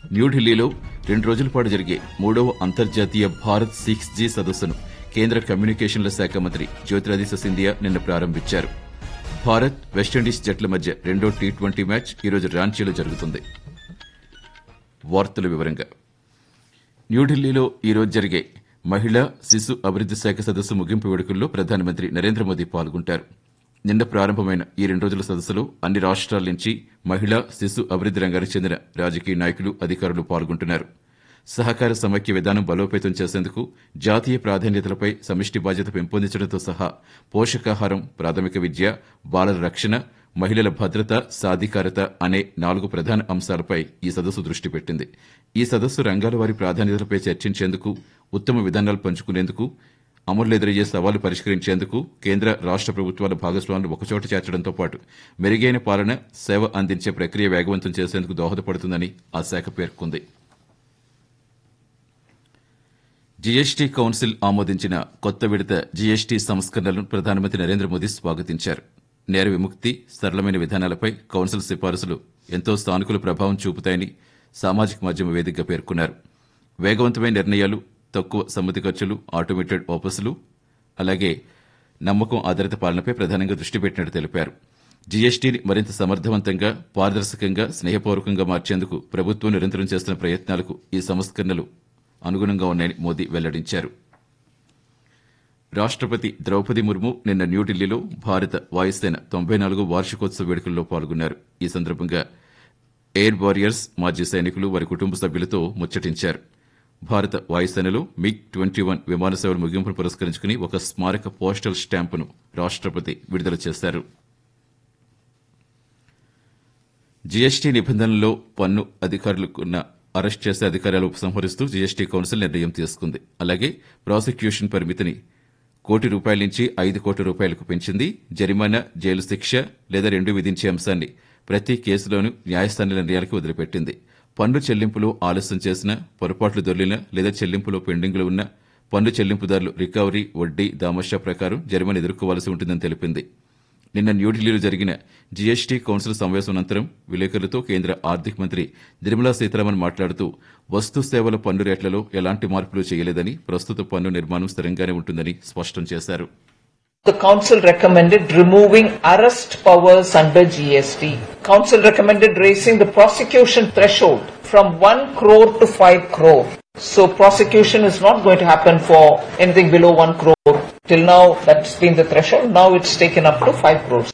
న్యూఢిల్లీలో రెండు రోజుల పాటు జరిగే మూడవ అంతర్జాతీయ భారత్ సిక్స్ జీ సదస్సును కేంద్ర కమ్యూనికేషన్ల శాఖ మంత్రి జ్యోతిరాదిత్య సింధియా నిన్న ప్రారంభించారు భారత్ వెస్టిండీస్ జట్ల మధ్య రెండో టీ ట్వంటీ మ్యాచ్ ఈరోజు రాంచీలో జరుగుతుంది వార్తల వివరంగా న్యూఢిల్లీలో ఈరోజు జరిగే మహిళా శిశు అభివృద్ది శాఖ సదస్సు ముగింపు వేడుకల్లో ప్రధానమంత్రి నరేంద్ర మోదీ పాల్గొంటారు నిన్న ప్రారంభమైన ఈ రెండు రోజుల సదస్సులో అన్ని రాష్ట్రాల నుంచి మహిళా శిశు అభివృద్ది రంగానికి చెందిన రాజకీయ నాయకులు అధికారులు పాల్గొంటున్నారు సహకార సమైక్య విధానం బలోపేతం చేసేందుకు జాతీయ ప్రాధాన్యతలపై సమిష్టి బాధ్యత పెంపొందించడంతో సహా పోషకాహారం ప్రాథమిక విద్య బాలల రక్షణ మహిళల భద్రత సాధికారత అనే నాలుగు ప్రధాన అంశాలపై ఈ సదస్సు దృష్టి పెట్టింది ఈ సదస్సు రంగాల వారి ప్రాధాన్యతలపై చర్చించేందుకు ఉత్తమ విధానాలు పంచుకునేందుకు అమలు ఎదురయ్యే సవాలు పరిష్కరించేందుకు కేంద్ర రాష్ట ప్రభుత్వాల భాగస్వాములు ఒకచోట చేర్చడంతో పాటు మెరుగైన పాలన సేవ అందించే ప్రక్రియ వేగవంతం చేసేందుకు దోహదపడుతుందని ఆ శాఖ పేర్కొంది జీఎస్టీ కౌన్సిల్ ఆమోదించిన కొత్త విడత జీఎస్టీ సంస్కరణలను ప్రధానమంత్రి నరేంద్ర మోదీ స్వాగతించారు నేర విముక్తి సరళమైన విధానాలపై కౌన్సిల్ సిఫారసులు ఎంతో సానుకూల ప్రభావం చూపుతాయని సామాజిక మాధ్యమ వేదికగా పేర్కొన్నారు వేగవంతమైన నిర్ణయాలు తక్కువ సమ్మతి ఖర్చులు ఆటోమేటెడ్ ఓపస్లు అలాగే నమ్మకం ఆధారిత పాలనపై ప్రధానంగా దృష్టి పెట్టినట్టు తెలిపారు జీఎస్టీని మరింత సమర్థవంతంగా పారదర్శకంగా స్నేహపూర్వకంగా మార్చేందుకు ప్రభుత్వం నిరంతరం చేస్తున్న ప్రయత్నాలకు ఈ సంస్కరణలు అనుగుణంగా ఉన్నాయని మోదీ వెల్లడించారు రాష్ట్రపతి ద్రౌపది ముర్ము నిన్న న్యూఢిల్లీలో భారత వాయుసేన తొంభై నాలుగో వార్షికోత్సవ వేడుకల్లో పాల్గొన్నారు ఈ సందర్భంగా ఎయిర్ వారియర్స్ మాజీ సైనికులు వారి కుటుంబ సభ్యులతో ముచ్చటించారు భారత వాయుసేనలో మిగ్ ట్వంటీ వన్ విమాన సేవల ముగింపును పురస్కరించుకుని ఒక స్మారక పోస్టల్ స్టాంపును రాష్ట్రపతి విడుదల చేశారు జీఎస్టీ నిబంధనల్లో పన్ను అధికారులకున్న అరెస్ట్ చేసే అధికారాలు ఉపసంహరిస్తూ జీఎస్టీ కౌన్సిల్ నిర్ణయం తీసుకుంది అలాగే ప్రాసిక్యూషన్ పరిమితిని కోటి రూపాయల నుంచి ఐదు కోట్ల రూపాయలకు పెంచింది జరిమానా జైలు శిక్ష లేదా రెండు విధించే అంశాన్ని ప్రతి కేసులోనూ న్యాయస్థాన నిర్ణయాలకు వదిలిపెట్టింది పన్ను చెల్లింపులో ఆలస్యం చేసిన పొరపాట్లు దొర్లిన లేదా చెల్లింపులో పెండింగ్లు ఉన్న పన్ను చెల్లింపుదారులు రికవరీ వడ్డీ దామషా ప్రకారం జరిమానా ఎదుర్కోవాల్సి ఉంటుందని తెలిపింది నిన్న న్యూఢిల్లీలో జరిగిన జీఎస్టీ కౌన్సిల్ సమావేశం అనంతరం విలేకరులతో కేంద్ర ఆర్థిక మంత్రి నిర్మలా సీతారామన్ మాట్లాడుతూ వస్తు సేవల పన్ను రేట్లలో ఎలాంటి మార్పులు చేయలేదని ప్రస్తుత పన్ను నిర్మాణం స్థిరంగానే ఉంటుందని స్పష్టం చేశారు The Council recommended removing arrest powers under GST. Council recommended raising the prosecution threshold from 1 crore to 5 crore. So prosecution is not going to happen for anything below 1 crore. Till now that's been the threshold. Now it's taken up to 5 crores.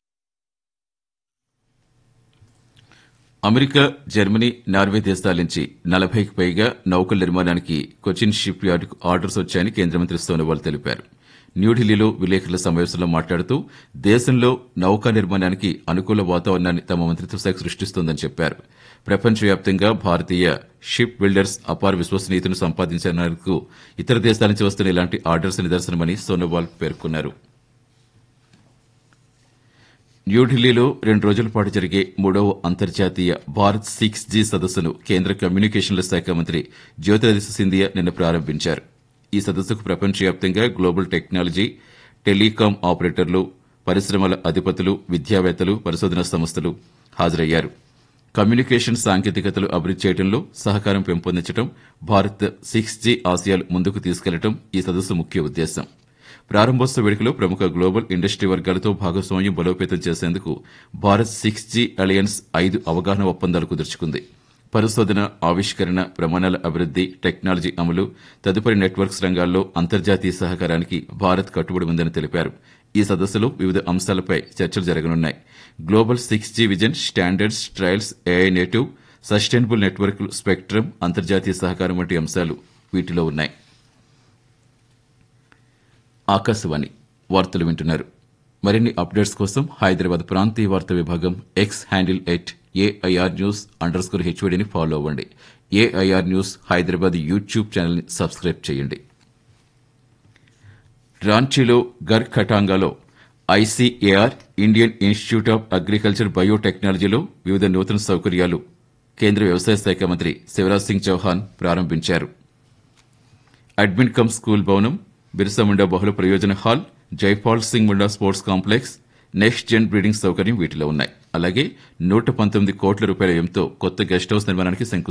America Germany Norway దేశాల నుంచి నలభైకి పైగా నౌకల నిర్మాణానికి Cochin ship యార్డుకు orders వచ్చాయని కేంద్ర మంత్రి సోనోవాల్ తెలిపారు న్యూఢిల్లీలో విలేకరుల సమావేశంలో మాట్లాడుతూ దేశంలో నౌకా నిర్మాణానికి అనుకూల వాతావరణాన్ని తమ మంత్రిత్వ శాఖ సృష్టిస్తోందని చెప్పారు ప్రపంచవ్యాప్తంగా భారతీయ షిప్ బిల్డర్స్ అపార విశ్వసనీయతను సంపాదించినందుకు ఇతర దేశాల నుంచి వస్తున్న ఇలాంటి ఆర్డర్స్ నిదర్శనమని సోనోవాల్ పేర్కొన్నారు న్యూఢిల్లీలో రెండు రోజుల పాటు జరిగే మూడవ అంతర్జాతీయ భారత్ సిక్స్ జీ సదస్సును కేంద్ర కమ్యూనికేషన్ల శాఖ మంత్రి జ్యోతిరాదిత్య సింధియా నిన్న ప్రారంభించారు ఈ సదస్సుకు ప్రపంచవ్యాప్తంగా గ్లోబల్ టెక్నాలజీ టెలికాం ఆపరేటర్లు పరిశ్రమల అధిపతులు విద్యావేత్తలు పరిశోధనా సంస్థలు హాజరయ్యారు కమ్యూనికేషన్ సాంకేతికతలు అభివృద్ది చేయడంలో సహకారం పెంపొందించడం భారత్ సిక్స్ జీ ఆసియాలు ముందుకు తీసుకెళ్లడం ఈ సదస్సు ముఖ్య ఉద్దేశం ప్రారంభోత్సవ వేడుకలో ప్రముఖ గ్లోబల్ ఇండస్ట్రీ వర్గాలతో భాగస్వామ్యం బలోపేతం చేసేందుకు భారత్ సిక్స్ జీ అలయన్స్ ఐదు అవగాహన ఒప్పందాలు కుదుర్చుకుంది పరిశోధన ఆవిష్కరణ ప్రమాణాల అభివృద్ది టెక్నాలజీ అమలు తదుపరి నెట్వర్క్స్ రంగాల్లో అంతర్జాతీయ సహకారానికి భారత్ కట్టుబడి ఉందని తెలిపారు ఈ సదస్సులో వివిధ అంశాలపై చర్చలు జరగనున్నాయి global six G vision standards trials AI native sustainable network spectrum అంతర్జాతీయ సహకారం వంటి అంశాలు వీటిలో ఉన్నాయి ఆకాశవాణి వార్తలు వింటున్నారు మరిన్ని అప్డేట్స్ కోసం హైదరాబాద్ ప్రాంతీయ వార్తా విభాగం X handle at AIR news underscore హెచ్వడిని ఫాలో అవ్వండి ఏఐఆర్ న్యూస్ హైదరాబాద్ యూట్యూబ్ ఛానల్ని సబ్స్క్రైబ్ చేయండి రాంచీలో గర్ ఖటాంగాలో ICAR Indian Institute of Agriculture బయోటెక్నాలజీలో వివిధ నూతన సౌకర్యాలు కేంద్ర వ్యవసాయ శాఖ మంత్రి శివరాజ్ సింగ్ చౌహాన్ ప్రారంభించారు అడ్మిన్ కమ్ స్కూల్ భవనం బిర్సా ముండా బహుళ ప్రయోజన hall Jaipal Singh Munda sports complex next gen breeding సౌకర్యం వీటిలో ఉన్నాయి అలాగే నూట పంతొమ్మిది కోట్ల రూపాయల వ్యయంతో కొత్త గెస్ట్ హౌస్ నిర్మాణానికి శంకు